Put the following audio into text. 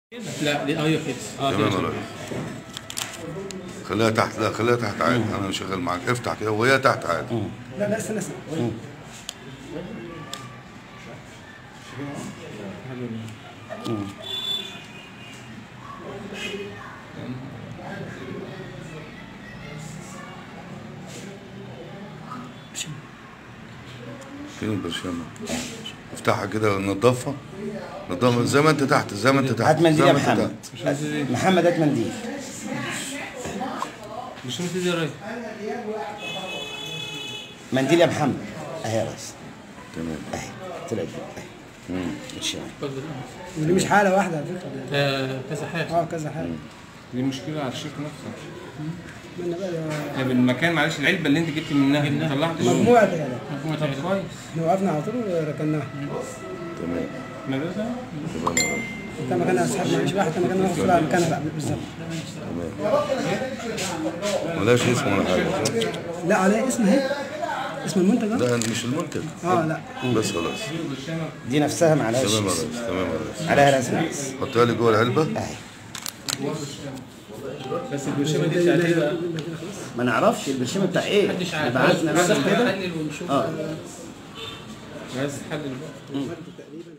لا دي ايوه كده اه تمام كده يا ريس خليها تحت لا خليها تحت عادي انا شغال معاك افتح كده وهي تحت عادي لا لا استنى استنى فين البرشامه افتحها كده نضفها نضفها زي ما انت تحت زي ما انت تحت هات منديل زي يا ما انت محمد تحت. محمد هات منديل مش مش دي يا ريس منديل يا محمد اهي يا ريس تمام اهي طلعت اهي ماشي اتفضل ودي مش حاله واحده على فكره ده آه، كذا حاجه اه كذا حاله دي مشكلة على الشركة نفسها من بقى طب المكان معلش العلبة اللي انت جبت منها طلعت مجموعه كده مجموعه طب عيلة. كويس احنا وقفنا على طول وركناها تمام مدرسة تمام يا ريس انت مكانها اسحب معيش واحد انت مكانها ناخد على مكانها بقى بالظبط ملاش اسم ولا حاجه لا عليه اسم اهي اسم المنتج اه لا مش المنتج اه لا بس خلاص دي نفسها معلهاش تمام يا اسم. ريس تمام يا ريس عليها رسم بس حطها لي جوه العلبه اهي بس البرشامه دي بتاعت ايه بقى؟ ما نعرفش البرشامه بتاع ايه محدش عارف بعتنا بس كده نحلل ونشوف اه بس حل البقى تقريبا